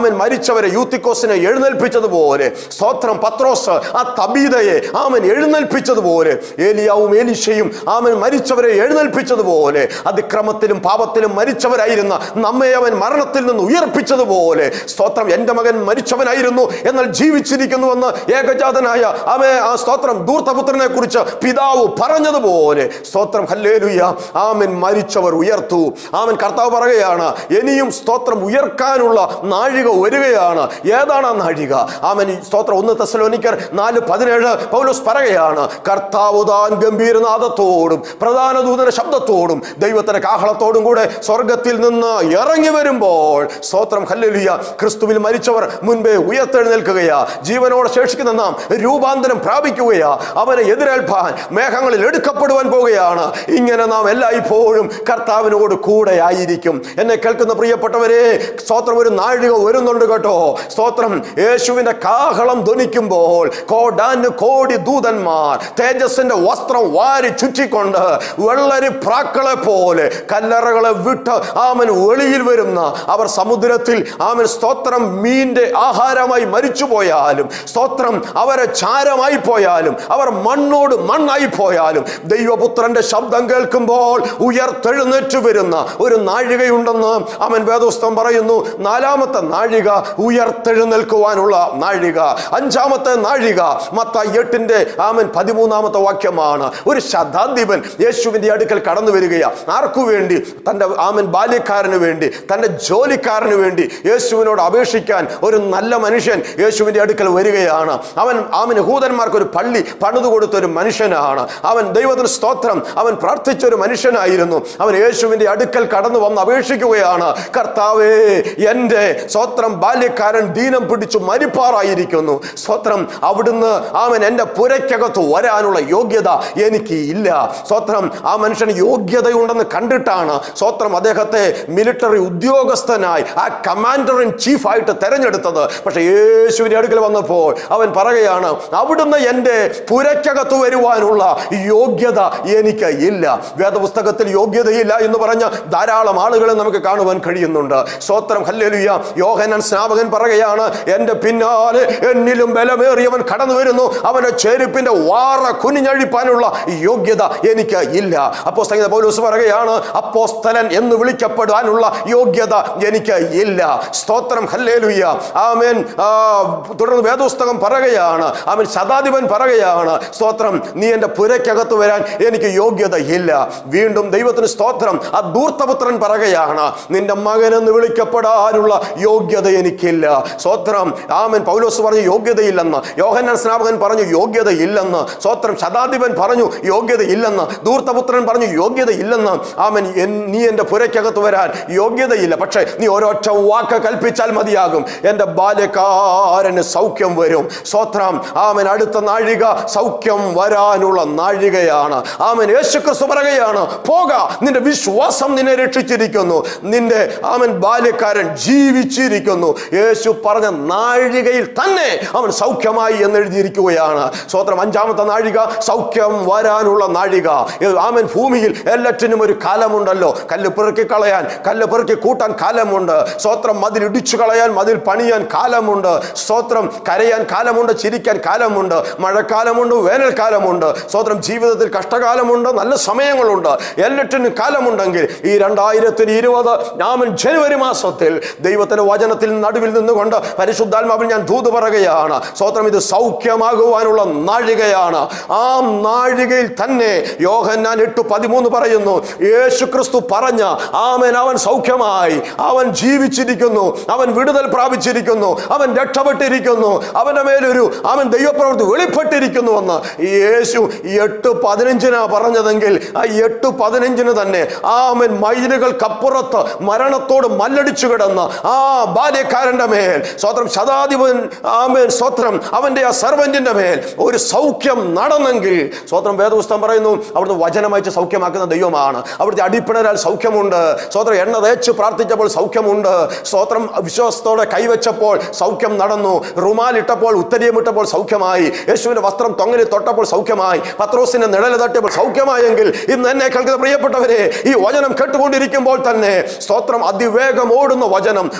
ആമൻ മരിച്ചവരെ യൂത്തിക്കോസിനെ എഴുന്നേൽപ്പിച്ചതുപോലെ സ്തോത്രം പത്രോസ് ആ തബീതയെ ആമൻ എഴുന്നേൽപ്പിച്ചതുപോലെ ഏലിയാവും ഏലിശയും ആമൻ മരിച്ചവരെ എഴുന്നേൽപ്പിച്ചതുപോലെ അതിക്രമത്തിലും പാപത്തിലും മരിച്ചവരായിരുന്ന നമ്മെ അവൻ മരണത്തിൽ നിന്ന് ഉയർപ്പിച്ചതുപോലെ സ്തോത്രം എൻ്റെ മകൻ മരിച്ചവനായിരുന്നു എന്നാൽ ജീവിച്ചിരിക്കുന്നുവെന്ന് ഏകജാതനായ അവൻ ആ സ്തോത്രം ദൂർത്തപുത്രനെ കുറിച്ച് പിതാവ് പറഞ്ഞതുപോലെ സ്തോത്രം ഹല്ലേലുയ ആമൻ മരിച്ചവർ ഉയർത്തു ആമൻ കർത്താവ് പറയുകയാണ് ഇനിയും സ്തോത്രം ഉയർക്കാനുള്ള നാഴിക വരികയാണ് ഏതാണ് ആ നാഴിക ആമൻ ഈ സ്തോത്രം ഒന്ന് തെസലോനിക്കർ നാല് പതിനേഴ് പൗലോസ് പറയുകയാണ് കർത്താവ് താൻ ഗംഭീരനാഥത്തോടും പ്രധാന ദൂതന ശബ്ദത്തോടും ദൈവത്തിന്റെ കാഹളത്തോടും കൂടെ സ്വർഗത്തിൽ നിന്ന് ഇറങ്ങി വരുമ്പോൾ സ്തോത്രം ഹല്ലേലൂയ ക്രിസ്തുവിൽ മരിച്ചവർ മുൻപേ ഉയർത്തെഴുന്നേൽക്കുകയാ ജീവനോടെ ശേഷിക്കുന്ന നാം രൂപാന്തരം പ്രാപിക്കുകയാ അവനെ എതിരേൽപ്പാൻ മേഘങ്ങളിൽ എടുക്കപ്പെടുവാൻ പോവുകയാണ് ഇങ്ങനെ നാം എല്ലായ്പ്പോഴും കർത്താവിനോട് കൂടെ ആയിരിക്കും എന്നെ കേൾക്കുന്ന പ്രിയപ്പെട്ടവരെ സ്തോത്രം ഒരു നാഴിക വരുന്നുണ്ട് കേട്ടോ സ്തോത്രം യേശുവിന്റെ കാഹളം ധ്വനിക്കുമ്പോൾ കോടാന് കോടി ദൂതന്മാർ തേജസ്സിന്റെ വസ്ത്രം വാരി ചുറ്റിക്കൊണ്ട് വെള്ളരി പ്രാക്കളെ പോലെ കല്ലറകളെ വിട്ട് ആമൻ വെളിയിൽ വരുന്ന അവർ സമുദ്രത്തിൽ ആമൻ സ്തോത്രം മീന്റെ ആഹാരമായി മരിച്ചു പോയാലും സ്തോത്രം അവരെ ചാരമായി പോയാലും അവർ മണ്ണോട് മണ്ണായി പോയാലും ദൈവപുത്രന്റെ ശബ്ദം കേൾക്കുമ്പോൾ ഉയർത്തെഴുന്നേറ്റ് വരുന്ന ഒരു നാഴികയുണ്ടെന്ന് അവൻ വേദോസ്തം പറയുന്നു നാലാമത്തെ നാഴിക ഉയർത്തെഴുന്നേൽക്കുവാനുള്ള നാഴിക അഞ്ചാമത്തെ നാഴിക മത്ത എട്ടിന്റെ ആമൻ പതിമൂന്നാമത്തെ വാക്യമാണ് ഒരു ശതാധിപൻ യേശുവിന്റെ അടുക്കൽ കടന്നു വരികയാണ് ആർക്കു വേണ്ടി തന്റെ ആമൻ ബാല്യക്കാരന് വേണ്ടി തന്റെ ജോലിക്കാരന് വേണ്ടി യേശുവിനോട് അപേക്ഷിക്കാൻ ഒരു നല്ല മനുഷ്യൻ യേശുവിന്റെ അടുക്കൽ വരികയാണ് അവൻ അവൻ യഹൂദന്മാർക്ക് ഒരു പള്ളി പണിതു കൊടുത്ത ഒരു മനുഷ്യനാണ് അവൻ ദൈവത്തിന് സ്തോത്രം അവൻ പ്രാർത്ഥിച്ച ഒരു മനുഷ്യനായിരുന്നു അവൻ യേശുവിന്റെ അടുക്കൽ കടന്നു വന്ന് അപേക്ഷിക്കുകയാണ് കർത്താവേ എൻ്റെ സ്തോത്രം ബാല്യക്കാരൻ ദീനം പിടിച്ചു മരിപ്പാറായിരിക്കുന്നു സ്തോത്രം അവിടുന്ന് അവൻ എൻ്റെ പുരയ്ക്കകത്ത് വരാനുള്ള യോഗ്യത എനിക്ക് ഇല്ല സ്തോത്രം ആ മനുഷ്യന് യോഗ്യതയുണ്ടെന്ന് കണ്ടിട്ടാണ് സ്തോത്രം അദ്ദേഹത്തെ മിലിറ്ററി ഉദ്യോഗസ്ഥനായി ആ കമാൻഡർ ഇൻ ചീഫ് ആയിട്ട് തെരഞ്ഞെടുത്തത് പക്ഷേ യേശുവിന്റെ അടുക്കൽ വന്നപ്പോൾ അവൻ പറയുകയാണ് അവിടുന്ന് എൻ്റെ പുരയ്ക്കകത്ത് വരുവാനുള്ള യോഗ്യത എനിക്ക് ഇല്ല വേദപുസ്തകത്തിൽ യോഗ്യതയില്ല എന്ന് പറഞ്ഞ ധാരാളം ആളുകളെ നമുക്ക് കാണുവാൻ കഴിയുന്നുണ്ട് സ്തോത്രം ഹല്ലേലൂയ യോഹനൻ സ്നാപകൻ പറയുകയാണ് എൻ്റെ പിന്നാലെ എന്നിലും ബലമേറിയവൻ കടന്നു വരുന്നു അവന്റെ ചെരുപ്പിന്റെ വാറ കുനിഞ്ഞഴിപ്പാനുള്ള യോഗ്യത എനിക്ക് ഇല്ല അപ്പോ സംഗീത പൗലോസ് പറയുകയാണ് അപ്പോസ്തലൻ എന്ന് വിളിക്കപ്പെടാനുള്ള യോഗ്യത എനിക്ക് ഇല്ല സ്തോത്രം ഹല്ലേലൂയ ആമേൻ ആ, തുടർന്ന് വേദോസ്തകം പറയുകയാണ് അവൻ ശതാധിപൻ പറയുകയാണ് സ്തോത്രം നീ എൻ്റെ പുരയ്ക്കകത്ത് വരാൻ എനിക്ക് യോഗ്യത ഇല്ല വീണ്ടും ദൈവത്തിന് സ്തോത്രം ആ ദൂർത്തപുത്രൻ പറയുകയാണ് നിന്റെ മകൻ എന്ന് വിളിക്കപ്പെടാനുള്ള യോഗ്യത എനിക്കില്ല സ്തോത്രം ആമൻ പൗലോസ് പറഞ്ഞു യോഗ്യതയില്ലെന്ന് യോഹന്നാൻ സ്നാപകൻ പറഞ്ഞു യോഗ്യതയില്ലെന്ന് സ്തോത്രം ശതാധിപൻ പറഞ്ഞു യോഗ്യതയില്ലെന്ന് ദൂർത്തപുത്രൻ പറഞ്ഞു യോഗ്യതയില്ലെന്ന് ആമൻ എൻ- നീ എൻ്റെ പുരയ്ക്കകത്ത് വരാൻ യോഗ്യതയില്ല പക്ഷേ നീ ഒരൊറ്റ വാക്ക് കൽപ്പിച്ചാൽ മതിയാകും എൻ്റെ ബാല്യക്കാരന് സൗഖ്യം വരും സ്തോത്രം ആമൻ അടുത്ത നാഴിക സൗഖ്യം വരാനുള്ള നാഴികയാണ് ആമൻ യേശുക്രിസ്തു പറയുകയാണ് പോക നിന്റെ വിശ്വാസം നിന്നെ രക്ഷിച്ചിരിക്കുന്നു നിന്റെ ആമൻ ബാല്യക്കാരൻ ജീവിച്ചിരിക്കുന്നു യേശു പറഞ്ഞ നാഴികയിൽ തന്നെ അവൻ സൗഖ്യമായി എന്ന് എഴുതിയിരിക്കുകയാണ് സ്തോത്രം അഞ്ചാമത്തെ നാഴിക സൗഖ്യം വരാനുള്ള നാഴിക ഏ, ആമൻ ഭൂമിയിൽ എല്ലാറ്റിനും ഒരു കാലമുണ്ടല്ലോ കല്ല് പെറുക്കി കളയാൻ കല്ല് പെറുക്കി കൂട്ടാൻ കാലമുണ്ട് സ്തോത്രം മതിൽ ഇടിച്ചു കളയാൻ മതിൽ പണിയാൻ കാലമുണ്ട് സ്തോത്രം കരയാൻ കാലമുണ്ട് ചിരിക്കാൻ കാലമുണ്ട് മഴക്കാലമുണ്ട് വേനൽക്കാലമുണ്ട് സ്തോത്രം ജീവിതത്തിൽ കഷ്ടകാലമുണ്ട് നല്ല സമയങ്ങളുണ്ട് എല്ലാറ്റിനും കാലമുണ്ടെങ്കിൽ ഈ രണ്ടായിരത്തി ഇരുപത് ഞാമൻ ജനുവരി മാസത്തിൽ ദൈവത്തിന്റെ വചനത്തിൽ നടുവിൽ നിന്നുകൊണ്ട് പരിശുദ്ധാത്മാവിൽ ഞാൻ ദൂത് പറയുകയാണ് സ്തോത്രം ഇത് സൗഖ്യമാകുവാനുള്ള നാഴികയാണ് ആ നാഴികയിൽ തന്നെ യോഹന്നാൻ എട്ട് പതിമൂന്ന് പറയുന്നു യേശു ക്രിസ്തു പറഞ്ഞ ആമൻ അവൻ സൗഖ്യമായി അവൻ ജീവിച്ചിരിക്കുന്നു അവൻ വിടുതൽ പ്രാപിച്ചിരിക്കുന്നു അവൻ രക്ഷപ്പെട്ടിരിക്കുന്നു അവന്റെ മേലൊരു അവൻ ദൈവപ്രവൃത്തി വെളിപ്പെട്ടിരിക്കുന്നു എന്ന് യേശു എട്ട് പതിനഞ്ചിനാ പറഞ്ഞതെങ്കിൽ ആ എട്ട് പതിനഞ്ചിന് തന്നെ ആമൻ മൈലുകൾക്കപ്പുറത്ത് മരണത്തോട് മല്ലടിച്ചു കിടന്ന് ആ ബാല്യക്കാരന്റെ മേൽ സ്വത്രം ശതാധിപൻ ആമേൻ സ്വത്രം അവന്റെ ആ സർവന്റിന്റെ മേൽ ഒരു സൗഖ്യം നടന്നെങ്കിൽ സ്വത്രം വേദപുസ്തകം പറയുന്നു അവിടുന്ന് വചനമയച്ച് സൗഖ്യമാക്കുന്ന ദൈവമാണ് അവിടുത്തെ അടിപ്പിണരാൽ സൗഖ്യമുണ്ട് സ്വത്രം എണ്ണ തേച്ച് പ്രാർത്ഥിച്ചപ്പോൾ സൗഖ്യമുണ്ട് സ്വത്രം വിശ്വാസത്തോടെ കൈവച്ചപ്പോൾ സൗഖ്യം നടന്നു റുമാലിട്ടപ്പോൾ ഉത്തരീയമിട്ടപ്പോൾ സൗഖ്യമായി യേശുവിന്റെ വസ്ത്രം തൊങ്ങലിൽ തൊട്ടപ്പോൾ സൗഖ്യമായി പത്രോസിന്റെ നിഴല് തട്ടിയപ്പോൾ സൗഖ്യമായെങ്കിൽ ഇന്ന് എന്നെ കേൾക്കുന്ന പ്രിയപ്പെട്ടവരെ ഈ വചനം കേട്ടുകൊണ്ടിരിക്കുമ്പോൾ തന്നെ സ്തോത്രം അതിവേഗം ഓടുന്ന വചനം വചനത്തിന്റെ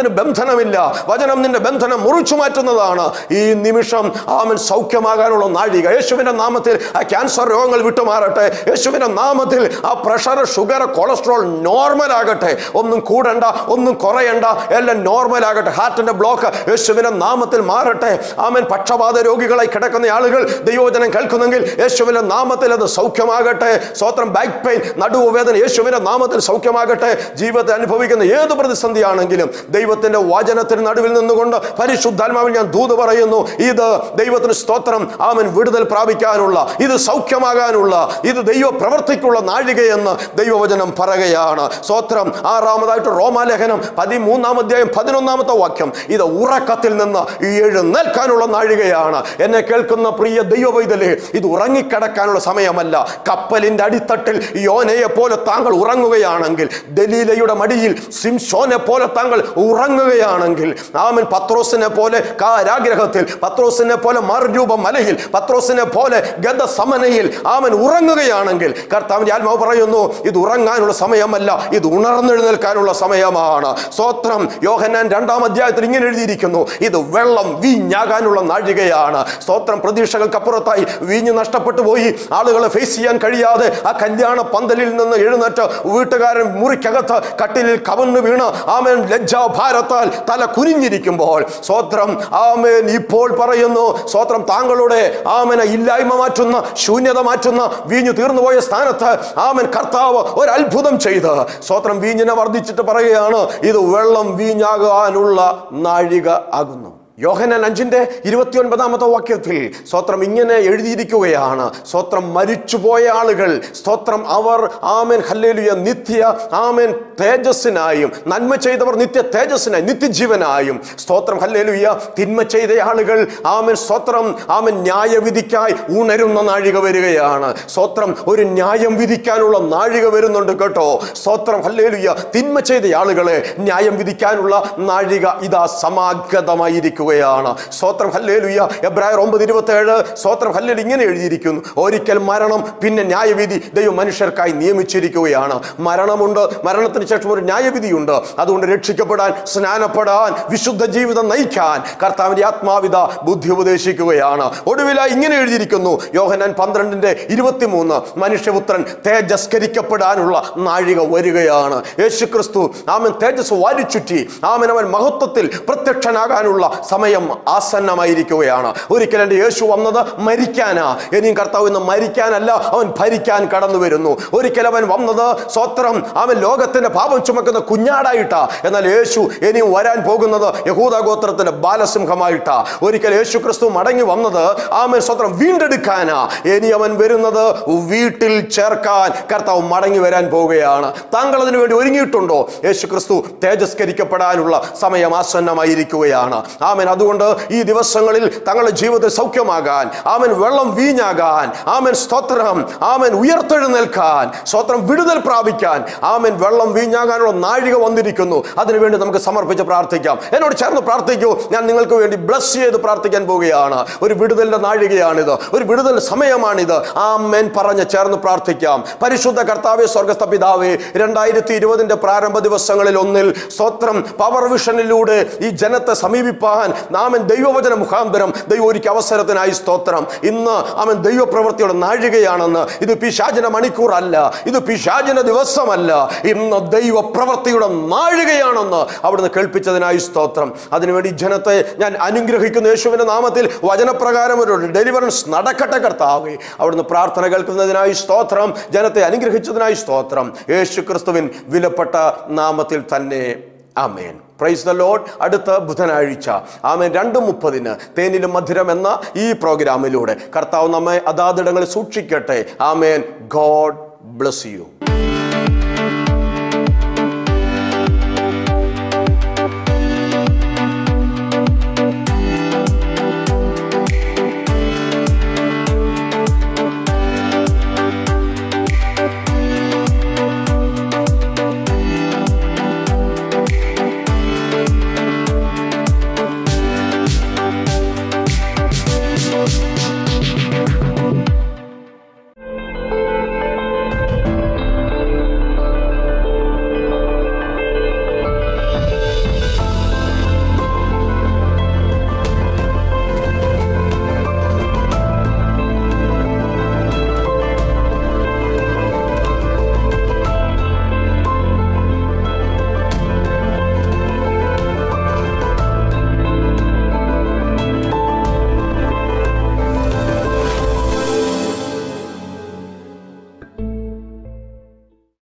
വചനത്തിന് ബന്ധനമില്ല വചനം നിന്റെ ബന്ധനം മുറിച്ചു മാറ്റുന്നതാണ് ഈ നിമിഷം ആമൻ സൗഖ്യമാകാനുള്ള നാഴിക യേശുവിന്റെ നാമത്തിൽ ആ ക്യാൻസർ രോഗങ്ങൾ വിട്ടുമാറട്ടെ യേശുവിന്റെ നാമത്തിൽ ആ പ്രഷർ ഷുഗർ കൊളസ്ട്രോൾ നോർമൽ ആകട്ടെ ഒന്നും കൂടണ്ട ഒന്നും കുറയണ്ട എല്ലാം നോർമൽ ആകട്ടെ ഹാർട്ടിന്റെ ബ്ലോക്ക് യേശുവിന്റെ നാമത്തിൽ മാറട്ടെ ആമൻ പക്ഷപാത രോഗികളായി കിടക്കുന്ന ആളുകൾ ദൈവവചനം കേൾക്കുന്നെങ്കിൽ യേശുവിന്റെ നാമത്തിൽ അത് സൗഖ്യമാകട്ടെ സ്വത്രം ബാക്ക് പെയിൻ നടുവുവേദന യേശുവിന്റെ നാമത്തിൽ സൗഖ്യമാകട്ടെ ജീവിതത്തിൽ അനുഭവിക്കുന്ന ഏത് പ്രതിസന്ധിയാണെങ്കിലും ദൈവത്തിന്റെ വചനത്തിന് നടുവിൽ നിന്നുകൊണ്ട് പരിശുദ്ധാത്മാവിൽ ഞാൻ ദൂത് പറയുന്നു ഇത് ദൈവത്തിന് സ്തോത്രം ആമൻ വിടുതൽ പ്രാപിക്കാനുള്ള ഇത് സൗഖ്യമാകാനുള്ള ഇത് ദൈവ പ്രവർത്തിക്കുള്ള നാഴികയെന്ന് ദൈവവചനം പറയുകയാണ് സ്തോത്രം ആറാമതായിട്ട് റോമാലേഖനം പതിമൂന്നാം അധ്യായം പതിനൊന്നാമത്തെ വാക്യം ഇത് ഉറക്കത്തിൽ നിന്ന് എഴുന്നേൽക്കാനുള്ള നാഴികയാണ് എന്നെ കേൾക്കുന്ന പ്രിയ ദൈവവൈതലേ ഇത് ഉറങ്ങിക്കിടക്കാനുള്ള സമയമല്ല കപ്പലിന്റെ അടിത്തട്ടിൽ യോനയെ പോലെ താങ്കൾ ഉറങ്ങുകയാണെങ്കിൽ ദലീലയുടെ മടിയിൽ സിംഷോനെ പോലെ താങ്കൾ ഉറങ്ങുകയാണെങ്കിൽ ആമൻ പത്രോസിനെ പോലെ കാരാഗ്രഹത്തിൽ പത്രോസിനെ പോലെ മറുരൂപ മലയിൽ പത്രോസിനെ പോലെ ഗതസമനയിൽ ആമൻ ഉറങ്ങുകയാണെങ്കിൽ കർത്താവിന്റെ ആത്മാവ് പറയുന്നു ഇത് ഉറങ്ങാനുള്ള സമയമല്ല ഇത് ഉണർന്നെഴുന്നേൽക്കാനുള്ള സമയമാണ് സ്വത്രം യോഹന്നാൻ രണ്ടാം അധ്യായത്തിൽ ഇങ്ങനെ എഴുതിയിരിക്കുന്നു ഇത് വെള്ളം വീഞ്ഞാകാനുള്ള നാഴികയാണ് സ്തോത്രം പ്രതീക്ഷകൾക്കപ്പുറത്തായി വീഞ്ഞ് നഷ്ടപ്പെട്ടു പോയി ആളുകളെ ഫേസ് ചെയ്യാൻ കഴിയാതെ ആ കല്യാണ പന്തലിൽ നിന്ന് എഴുന്നേറ്റ് വീട്ടുകാരൻ മുറിക്കകത്ത് കട്ടിലിൽ കവന്നു വീണ് ആമേൻ ലജ്ജാഭാരത്താൽ തല കുനിഞ്ഞിരിക്കുമ്പോൾ സ്വത്രം ആമേൻ ഇപ്പോൾ പറയുന്നു സ്വത്രം താങ്കളുടെ ആമന ഇല്ലായ്മ മാറ്റുന്ന ശൂന്യത മാറ്റുന്ന വീഞ്ഞു തീർന്നുപോയ സ്ഥാനത്ത് ആമൻ കർത്താവ് ഒരു അത്ഭുതം ചെയ്ത് സ്വത്രം വീഞ്ഞിനെ വർദ്ധിച്ചിട്ട് പറയുകയാണ് ഇത് വെള്ളം വീഞ്ഞാകാനുള്ള നാഴിക ആകുന്നു യോഹനൻ അഞ്ചിന്റെ ഇരുപത്തി ഒൻപതാമത്തെ വാക്യത്തിൽ സ്തോത്രം ഇങ്ങനെ എഴുതിയിരിക്കുകയാണ് സ്തോത്രം മരിച്ചുപോയ ആളുകൾ സ്തോത്രം അവർ ആമൻ ഹല്ലേലുയ നിത്യ ആമൻ തേജസ്സിനായും നന്മ ചെയ്തവർ നിത്യ തേജസ്സിനായും നിത്യജീവനായും സ്തോത്രം ഹല്ലേലുയ തിന്മ ചെയ്ത ആളുകൾ ആമൻ സ്തോത്രം ആമൻ ന്യായവിധിക്കായി ഉണരുന്ന നാഴിക വരികയാണ് സ്തോത്രം ഒരു ന്യായം വിധിക്കാനുള്ള നാഴിക വരുന്നുണ്ട് കേട്ടോ സ്തോത്രം ഹല്ലേലുയ തിന്മ ചെയ്ത ആളുകളെ ന്യായം വിധിക്കാനുള്ള നാഴിക ഇതാ സമാഗതമായിരിക്കുകയാണ് സ്തോത്രം ഹല്ലേലുയ എബ്രായർ ഒമ്പത് ഇരുപത്തേഴ് സ്തോത്രം ഹല്ലേൽ ഇങ്ങനെ എഴുതിയിരിക്കുന്നു ഒരിക്കൽ മരണം പിന്നെ ന്യായവിധി ദൈവം മനുഷ്യർക്കായി നിയമിച്ചിരിക്കുകയാണ് മരണമുണ്ട് മരണത്തിന് ശേഷം ഒരു ന്യായവിധിയുണ്ട് അതുകൊണ്ട് രക്ഷിക്കപ്പെടാൻ സ്നാനപ്പെടാൻ വിശുദ്ധ ജീവിതം നയിക്കാൻ കർത്താവിന്റെ ആത്മാവിത ബുദ്ധി ഉപദേശിക്കുകയാണ് ഒടുവിലായി ഇങ്ങനെ എഴുതിയിരിക്കുന്നു യോഹനാൻ പന്ത്രണ്ടിന്റെ ഇരുപത്തിമൂന്ന് മനുഷ്യപുത്രൻ തേജസ്കരിക്കപ്പെടാനുള്ള നാഴിക വരികയാണ് യേശു ക്രിസ്തു ആമൻ തേജസ് വാരിച്ചുറ്റി ആമൻ അവൻ മഹത്വത്തിൽ പ്രത്യക്ഷനാകാനുള്ള സമയം ആസന്നമായിരിക്കുകയാണ് ഒരിക്കൽ എൻ്റെ യേശു വന്നത് മരിക്കാനാ ഇനിയും കർത്താവ് ഇന്ന് മരിക്കാനല്ല അവൻ ഭരിക്കാൻ കടന്നു വരുന്നു ഒരിക്കൽ അവൻ വന്നത് സ്വത്രം അവൻ ലോകത്തിന്റെ പാപം ചുമക്കുന്ന കുഞ്ഞാടായിട്ടാ എന്നാൽ യേശു ഇനിയും വരാൻ പോകുന്നത് യഹൂദ ഗോത്രത്തിന്റെ ബാലസിംഹമായിട്ടാ ഒരിക്കൽ യേശു ക്രിസ്തു മടങ്ങി വന്നത് ആമൻ സ്വത്രം വീണ്ടെടുക്കാനാ ഇനി അവൻ വരുന്നത് വീട്ടിൽ ചേർക്കാൻ കർത്താവ് മടങ്ങി വരാൻ പോവുകയാണ് താങ്കൾ അതിനു വേണ്ടി ഒരുങ്ങിയിട്ടുണ്ടോ യേശു ക്രിസ്തു തേജസ്കരിക്കപ്പെടാനുള്ള സമയം ആസന്നമായിരിക്കുകയാണ് ആമൻ അതുകൊണ്ട് ഈ ദിവസങ്ങളിൽ തങ്ങളുടെ ജീവിതത്തിൽ സൗഖ്യമാകാൻ ആമൻ വെള്ളം വീഞ്ഞാകാൻ ആമൻ സ്തോത്രം ആമൻ ഉയർത്തെഴുന്നേൽക്കാൻ സ്തോത്രം വിടുതൽ പ്രാപിക്കാൻ ആമൻ വെള്ളം വീഞ്ഞാകാനുള്ള നാഴിക വന്നിരിക്കുന്നു അതിനുവേണ്ടി നമുക്ക് സമർപ്പിച്ച് പ്രാർത്ഥിക്കാം എന്നോട് ചേർന്ന് പ്രാർത്ഥിക്കൂ ഞാൻ നിങ്ങൾക്ക് വേണ്ടി ബ്ലസ് ചെയ്ത് പ്രാർത്ഥിക്കാൻ പോവുകയാണ് ഒരു വിടുതലിന്റെ നാഴികയാണിത് ഒരു വിടുതൽ സമയമാണിത് ആമേൻ പറഞ്ഞ് ചേർന്ന് പ്രാർത്ഥിക്കാം പരിശുദ്ധ കർത്താവെ സ്വർഗസ്ഥ പിതാവേ രണ്ടായിരത്തി ഇരുപതിന്റെ പ്രാരംഭ ദിവസങ്ങളിൽ ഒന്നിൽ സ്വത്രം പവർ വിഷനിലൂടെ ഈ ജനത്തെ സമീപിപ്പാൻ നാമൻ ദൈവവചന മുഖാന്തരം ദൈവം ഒരുക്കി അവസരത്തിനായി സ്തോത്രം ഇന്ന് അവൻ ദൈവപ്രവൃത്തിയുടെ നാഴികയാണെന്ന് ഇത് പിശാചിന മണിക്കൂറല്ല ഇത് പിശാചിന ദിവസമല്ല ഇന്ന് ദൈവപ്രവൃത്തിയുടെ നാഴികയാണെന്ന് അവിടുന്ന് കേൾപ്പിച്ചതിനായി സ്തോത്രം അതിനുവേണ്ടി ജനത്തെ ഞാൻ അനുഗ്രഹിക്കുന്ന യേശുവിന്റെ നാമത്തിൽ വചനപ്രകാരം ഒരു ഡെലിവറൻസ് നടക്കട്ടെ കർത്താവേ അവിടുന്ന് പ്രാർത്ഥന കേൾക്കുന്നതിനായി സ്തോത്രം ജനത്തെ അനുഗ്രഹിച്ചതിനായി സ്തോത്രം യേശു ക്രിസ്തുവിൻ വിലപ്പെട്ട നാമത്തിൽ തന്നെ ആമേൻ പ്രൈസ് ദ ലോഡ് അടുത്ത ബുധനാഴ്ച ആമേൻ രണ്ട് മുപ്പതിന് തേനിലും മധുരം എന്ന ഈ പ്രോഗ്രാമിലൂടെ കർത്താവ് നമ്മെ അതാതിടങ്ങളിൽ സൂക്ഷിക്കട്ടെ ആമേൻ ഗോഡ് ബ്ലസ് യു